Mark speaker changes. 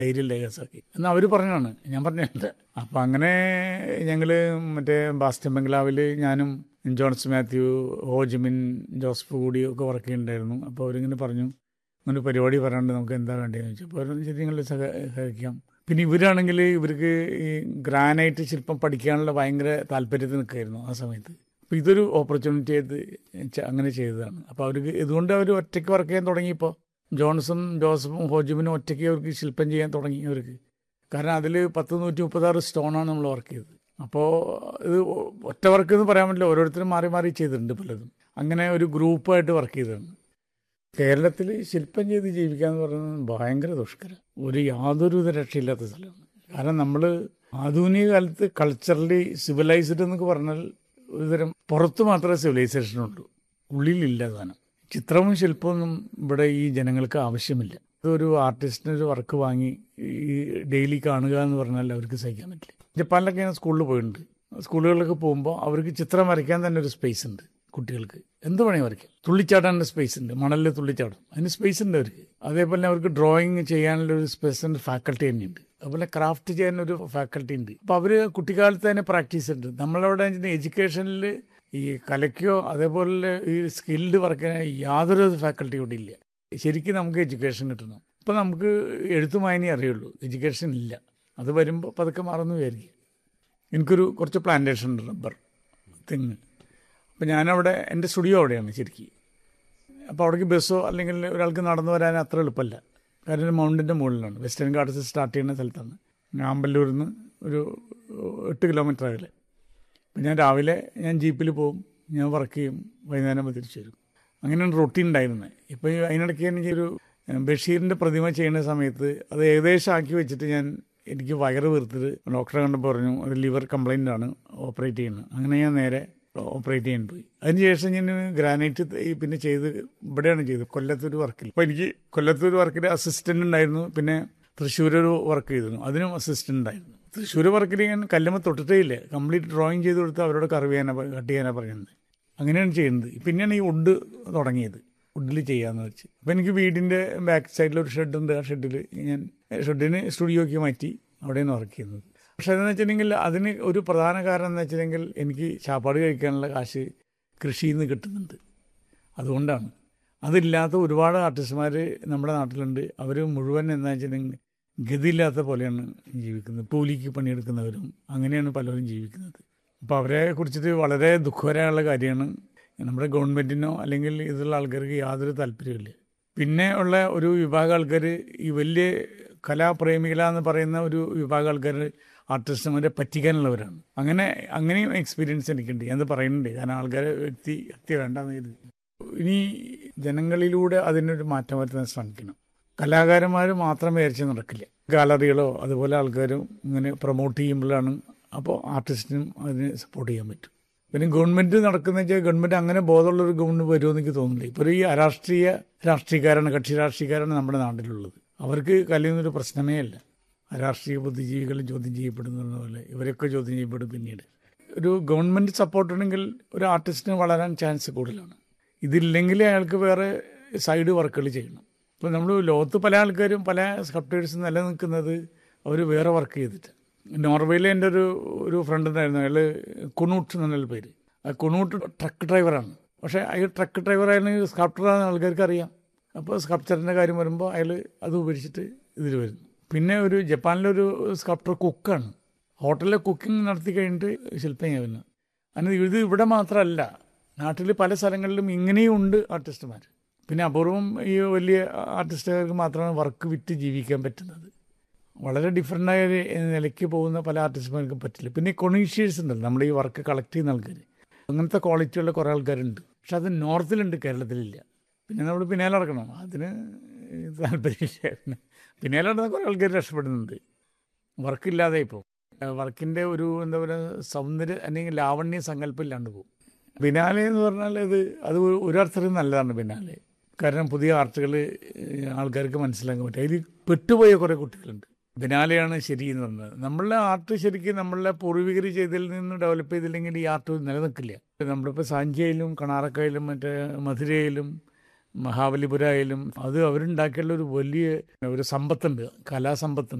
Speaker 1: ധൈര്യമില്ല കേസാക്കി എന്ന് അവർ പറഞ്ഞാണ് ഞാൻ പറഞ്ഞില്ല അപ്പം അങ്ങനെ ഞങ്ങൾ മറ്റേ ബാസ്റ്റൻ ബംഗ്ലാവിൽ ഞാനും ജോൺസ് മാത്യു ഹോജിമിൻ ജോസഫ് കൂടി ഒക്കെ വർക്ക് ചെയ്യുന്നുണ്ടായിരുന്നു അപ്പോൾ അവരിങ്ങനെ പറഞ്ഞു അങ്ങനെ പരിപാടി പറയാണ്ട് നമുക്ക് എന്താ വേണ്ടതെന്ന് ചോദിച്ചു അപ്പോൾ അവർ ശരി ഞങ്ങൾ സഹായിക്കാം പിന്നെ ഇവരാണെങ്കിൽ ഇവർക്ക് ഈ ഗ്രാനൈറ്റ് ശില്പം പഠിക്കാനുള്ള ഭയങ്കര താല്പര്യത്തിൽ നിൽക്കുമായിരുന്നു ആ സമയത്ത് അപ്പോൾ ഇതൊരു ഓപ്പർച്യൂണിറ്റി ആയിട്ട് ചെ- അങ്ങനെ ചെയ്തതാണ് അപ്പോൾ അവർക്ക് ഇതുകൊണ്ട് അവർ ഒറ്റയ്ക്ക് വർക്ക് ചെയ്യാൻ തുടങ്ങിയപ്പോൾ ജോൺസും ജോസഫും ഹോജിമിനും ഒറ്റയ്ക്ക് അവർക്ക് ശില്പം ചെയ്യാൻ തുടങ്ങി അവർക്ക് കാരണം അതിൽ പത്ത് നൂറ്റി മുപ്പത്താറ് സ്റ്റോണാണ് നമ്മൾ വർക്ക് ചെയ്തത് അപ്പോൾ ഇത് ഒറ്റ വർക്ക് എന്ന് പറയാൻ പറ്റില്ല ഓരോരുത്തരും മാറി മാറി ചെയ്തിട്ടുണ്ട് പലതും അങ്ങനെ ഒരു ഗ്രൂപ്പായിട്ട് വർക്ക് ചെയ്തതാണ് കേരളത്തിൽ ശില്പം ചെയ്ത് ജീവിക്കുക എന്ന് പറയുന്നത് ഭയങ്കര ദുഷ്കരം ഒരു യാതൊരുവിധ രക്ഷയില്ലാത്ത സ്ഥലമാണ് കാരണം നമ്മൾ ആധുനിക കാലത്ത് കൾച്ചറലി സിവിലൈസ്ഡ് എന്നൊക്കെ പറഞ്ഞാൽ ഒരുതരം പുറത്ത് മാത്രമേ സിവിലൈസേഷൻ ഉള്ളൂ ഉള്ളിലില്ല സാധനം ചിത്രവും ശില്പമൊന്നും ഇവിടെ ഈ ജനങ്ങൾക്ക് ആവശ്യമില്ല ഒരു ആർട്ടിസ്റ്റിന് ഒരു വർക്ക് വാങ്ങി ഈ ഡെയിലി കാണുക എന്ന് പറഞ്ഞാൽ അവർക്ക് സഹിക്കാൻ പറ്റില്ല ജപ്പാനിലൊക്കെ ഞാൻ സ്കൂളിൽ പോയിട്ടുണ്ട് സ്കൂളുകളിലൊക്കെ പോകുമ്പോൾ അവർക്ക് ചിത്രം വരയ്ക്കാൻ തന്നെ ഒരു സ്പേസ് ഉണ്ട് കുട്ടികൾക്ക് എന്ത് വേണമെങ്കിൽ വരയ്ക്കാം തുള്ളിച്ചാടാനുള്ള സ്പേസ് ഉണ്ട് മണലിൽ തുള്ളിച്ചാടും അതിന് സ്പേസ് ഉണ്ട് അവർക്ക് അതേപോലെ അവർക്ക് ഡ്രോയിങ് ചെയ്യാനുള്ള ഒരു സ്പെഷ്യൽ ഫാക്കൽറ്റി തന്നെയുണ്ട് അതുപോലെ ക്രാഫ്റ്റ് ചെയ്യാനൊരു ഫാക്കൽറ്റി ഉണ്ട് അപ്പോൾ അവർ കുട്ടിക്കാലത്ത് തന്നെ പ്രാക്ടീസ് ഉണ്ട് നമ്മളവിടെ എഡ്യൂക്കേഷനിൽ ഈ കലയ്ക്കോ അതേപോലെ ഈ സ്കിൽഡ് വർക്കിന് യാതൊരു ഫാക്കൽറ്റി ഇവിടെ ഇല്ല ശരിക്കും നമുക്ക് എഡ്യൂക്കേഷൻ കിട്ടണം ഇപ്പം നമുക്ക് എഴുത്തും വായനയും അറിയുള്ളൂ എഡ്യൂക്കേഷൻ ഇല്ല അത് വരുമ്പോൾ പതുക്കെ മാറുന്നു വിചാരിക്കും എനിക്കൊരു കുറച്ച് പ്ലാന്റേഷൻ ഉണ്ട് റബ്ബർ തെങ്ങ് അപ്പം ഞാനവിടെ എൻ്റെ സ്റ്റുഡിയോ അവിടെയാണ് ശരിക്കും അപ്പോൾ അവിടേക്ക് ബസ്സോ അല്ലെങ്കിൽ ഒരാൾക്ക് നടന്നു വരാൻ അത്ര എളുപ്പമല്ല കാരണം ഒരു മൗണ്ടിൻ്റെ മുകളിലാണ് വെസ്റ്റേൺ ഗാർഡ്സ് സ്റ്റാർട്ട് ചെയ്യുന്ന സ്ഥലത്താണ് ആമ്പല്ലൂരിൽ നിന്ന് ഒരു എട്ട് കിലോമീറ്റർ അകലെ അപ്പം ഞാൻ രാവിലെ ഞാൻ ജീപ്പിൽ പോകും ഞാൻ വർക്ക് ചെയ്യും വൈകുന്നേരം ആകുമ്പോൾ തിരിച്ചു വരും അങ്ങനെയാണ് റൊട്ടീൻ ഉണ്ടായിരുന്നത് ഇപ്പോൾ ഈ അതിനിടയ്ക്ക് എനിക്ക് ഒരു ബഷീറിൻ്റെ പ്രതിമ ചെയ്യുന്ന സമയത്ത് അത് ഏകദേശം ആക്കി വെച്ചിട്ട് ഞാൻ എനിക്ക് വയറ് വീർത്തിട്ട് ഡോക്ടറെ കണ്ടപ്പോൾ പറഞ്ഞു അത് ലിവർ കംപ്ലൈൻ്റ് ആണ് ഓപ്പറേറ്റ് ചെയ്യുന്നത് അങ്ങനെ ഞാൻ നേരെ ഓപ്പറേറ്റ് ചെയ്യാൻ പോയി അതിനുശേഷം ഞാൻ ഗ്രാനൈറ്റ് ഈ പിന്നെ ചെയ്ത് ഇവിടെയാണ് ചെയ്തത് കൊല്ലത്തൊരു വർക്കിൽ അപ്പോൾ എനിക്ക് കൊല്ലത്തൊരു വർക്കിൽ അസിസ്റ്റൻ്റ് ഉണ്ടായിരുന്നു പിന്നെ തൃശ്ശൂർ ഒരു വർക്ക് ചെയ്തിരുന്നു അതിനും അസിസ്റ്റൻ്റ് ഉണ്ടായിരുന്നു തൃശ്ശൂർ വർക്കിൽ ഞാൻ കല്ലുമ്മ തൊട്ടിട്ടേ ഇല്ല കംപ്ലീറ്റ് ഡ്രോയിങ് ചെയ്ത് കൊടുത്ത് അവരോട് കർവ് ചെയ്യാനാണ് കട്ട് ചെയ്യാനാണ് പറയുന്നത് അങ്ങനെയാണ് ചെയ്യുന്നത് പിന്നെയാണ് ഈ വുഡ് തുടങ്ങിയത് വുഡിൽ ചെയ്യാമെന്ന് വെച്ച് അപ്പോൾ എനിക്ക് വീടിൻ്റെ ബാക്ക് സൈഡിൽ ഒരു ഷെഡ് ഉണ്ട് ആ ഷെഡിൽ ഞാൻ ഷെഡിന് സ്റ്റുഡിയോക്ക് മാറ്റി അവിടെയാണ് വർക്ക് ചെയ്യുന്നത് പക്ഷേ അതെന്ന് വെച്ചിട്ടുണ്ടെങ്കിൽ അതിന് ഒരു പ്രധാന കാരണം എന്ന് വെച്ചിട്ടുണ്ടെങ്കിൽ എനിക്ക് ചാപ്പാട് കഴിക്കാനുള്ള കാശ് കൃഷിയിൽ നിന്ന് കിട്ടുന്നുണ്ട് അതുകൊണ്ടാണ് അതില്ലാത്ത ഒരുപാട് ആർട്ടിസ്റ്റ്മാർ നമ്മുടെ നാട്ടിലുണ്ട് അവർ മുഴുവൻ എന്താ വെച്ചിട്ടുണ്ടെങ്കിൽ ഗതിയില്ലാത്ത പോലെയാണ് ജീവിക്കുന്നത് കൂലിക്ക് പണിയെടുക്കുന്നവരും അങ്ങനെയാണ് പലരും ജീവിക്കുന്നത് അപ്പോൾ അവരെ കുറിച്ചിട്ട് വളരെ ദുഃഖകരമുള്ള കാര്യമാണ് നമ്മുടെ ഗവൺമെൻറ്റിനോ അല്ലെങ്കിൽ ഇതുള്ള ആൾക്കാർക്ക് യാതൊരു താല്പര്യമില്ല പിന്നെ ഉള്ള ഒരു വിഭാഗം ആൾക്കാർ ഈ വലിയ കലാപ്രേമികളാന്ന് പറയുന്ന ഒരു വിഭാഗം ആൾക്കാർ ആർട്ടിസ്റ്റുമാരെ പറ്റിക്കാനുള്ളവരാണ് അങ്ങനെ അങ്ങനെയും എക്സ്പീരിയൻസ് എനിക്കുണ്ട് ഞാനത് പറയുന്നുണ്ട് കാരണം ആൾക്കാരെ വ്യക്തി ഹത്യ വേണ്ടെന്ന് കരുതി ഇനി ജനങ്ങളിലൂടെ അതിനൊരു മാറ്റം വരുത്താൻ ശ്രമിക്കണം കലാകാരന്മാർ മാത്രം വിചാരിച്ച് നടക്കില്ല ഗാലറികളോ അതുപോലെ ആൾക്കാരും ഇങ്ങനെ പ്രൊമോട്ട് ചെയ്യുമ്പോഴാണ് അപ്പോൾ ആർട്ടിസ്റ്റിനും അതിന് സപ്പോർട്ട് ചെയ്യാൻ പറ്റും പിന്നെ ഗവൺമെൻറ് നടക്കുന്ന വെച്ചാൽ ഗവൺമെൻറ് അങ്ങനെ ബോധമുള്ള ഒരു ഗവൺമെൻറ് വരുമെന്ന് എനിക്ക് തോന്നുന്നില്ല ഇപ്പോൾ ഈ അരാഷ്ട്രീയ രാഷ്ട്രീയക്കാരാണ് കക്ഷി രാഷ്ട്രീയക്കാരാണ് നമ്മുടെ നാട്ടിലുള്ളത് അവർക്ക് കലയുന്നൊരു പ്രശ്നമേ അല്ല രാഷ്ട്രീയ ബുദ്ധിജീവികളും ചോദ്യം ചെയ്യപ്പെടുന്ന പോലെ ഇവരൊക്കെ ചോദ്യം ചെയ്യപ്പെടും പിന്നീട് ഒരു ഗവൺമെൻറ് സപ്പോർട്ട് ഉണ്ടെങ്കിൽ ഒരു ആർട്ടിസ്റ്റിന് വളരാൻ ചാൻസ് കൂടുതലാണ് ഇതില്ലെങ്കിൽ അയാൾക്ക് വേറെ സൈഡ് വർക്കുകൾ ചെയ്യണം ഇപ്പോൾ നമ്മൾ ലോകത്ത് പല ആൾക്കാരും പല സ്കൾപ്റ്റേഴ്സ് നിലനിൽക്കുന്നത് അവർ വേറെ വർക്ക് ചെയ്തിട്ട് നോർവേയിലെ എൻ്റെ ഒരു ഒരു ഫ്രണ്ട് ഉണ്ടായിരുന്നു അയാൾ കുണൂട്ട് എന്നുള്ള പേര് ആ കുണൂട്ട് ട്രക്ക് ഡ്രൈവറാണ് പക്ഷേ അയാൾ ട്രക്ക് ഡ്രൈവർ ആയാലും സ്കൾപ്റ്ററാണെന്ന് ആൾക്കാർക്ക് അറിയാം അപ്പോൾ സ്കൾപ്ചറിൻ്റെ കാര്യം വരുമ്പോൾ അയാൾ അത് ഉപരിച്ചിട്ട് ഇതിൽ വരുന്നു പിന്നെ ഒരു ജപ്പാനിലൊരു സ്കൾപ്റ്റർ കുക്കാണ് ഹോട്ടലിലെ കുക്കിംഗ് നടത്തി കഴിഞ്ഞിട്ട് ശില്പം ചെയ്യുന്നത് അതിന് ഇത് ഇവിടെ മാത്രമല്ല നാട്ടിൽ പല സ്ഥലങ്ങളിലും ഇങ്ങനെയും ഉണ്ട് ആർട്ടിസ്റ്റുമാർ പിന്നെ അപൂർവം ഈ വലിയ ആർട്ടിസ്റ്റുകാർക്ക് മാത്രമാണ് വർക്ക് വിറ്റ് ജീവിക്കാൻ പറ്റുന്നത് വളരെ ഡിഫറെൻ്റായ ഒരു നിലയ്ക്ക് പോകുന്ന പല ആർട്ടിസ്റ്റുമാർക്കും പറ്റില്ല പിന്നെ കൊണീഷ്യസ് ഉണ്ടല്ലോ നമ്മുടെ ഈ വർക്ക് കളക്ട് ചെയ്യുന്ന ആൾക്കാർ അങ്ങനത്തെ ക്വാളിറ്റിയുള്ള കുറേ ആൾക്കാരുണ്ട് പക്ഷെ അത് നോർത്തിലുണ്ട് കേരളത്തിലില്ല പിന്നെ നമ്മൾ പിന്നാലെ നടക്കണം അതിന് താല്പര്യമില്ല പിന്നെ പിന്നാലെ നടന്ന കുറേ ആൾക്കാർ രക്ഷപ്പെടുന്നുണ്ട് വർക്കില്ലാതെ ഇപ്പോൾ വർക്കിൻ്റെ ഒരു എന്താ പറയുക സൗന്ദര്യ അല്ലെങ്കിൽ ലാവണ്യ സങ്കല്പം ഇല്ലാണ്ട് പോകും ബിനാലെ എന്ന് പറഞ്ഞാൽ അത് അത് ഒരർത്ഥത്തിൽ നല്ലതാണ് ബിനാലെ കാരണം പുതിയ ആർട്ടുകൾ ആൾക്കാർക്ക് മനസ്സിലാക്കാൻ പറ്റും അതിൽ പെട്ടുപോയ കുറേ കുട്ടികളുണ്ട് ബിനാലെയാണ് ശരി എന്ന് പറഞ്ഞത് നമ്മളുടെ ആർട്ട് ശരിക്കും നമ്മളുടെ പൂർവികർ ചെയ്തതിൽ നിന്ന് ഡെവലപ്പ് ചെയ്തില്ലെങ്കിൽ ഈ ആർട്ട് നിലനിൽക്കില്ല നമ്മളിപ്പോൾ സാഞ്ചിയയിലും കണാറക്കയിലും മറ്റേ മധുരയിലും മഹാബലിപുരം ആയാലും അത് അവരുണ്ടാക്കിയുള്ള ഒരു വലിയ ഒരു സമ്പത്തുണ്ട് കലാസമ്പത്തുണ്ട്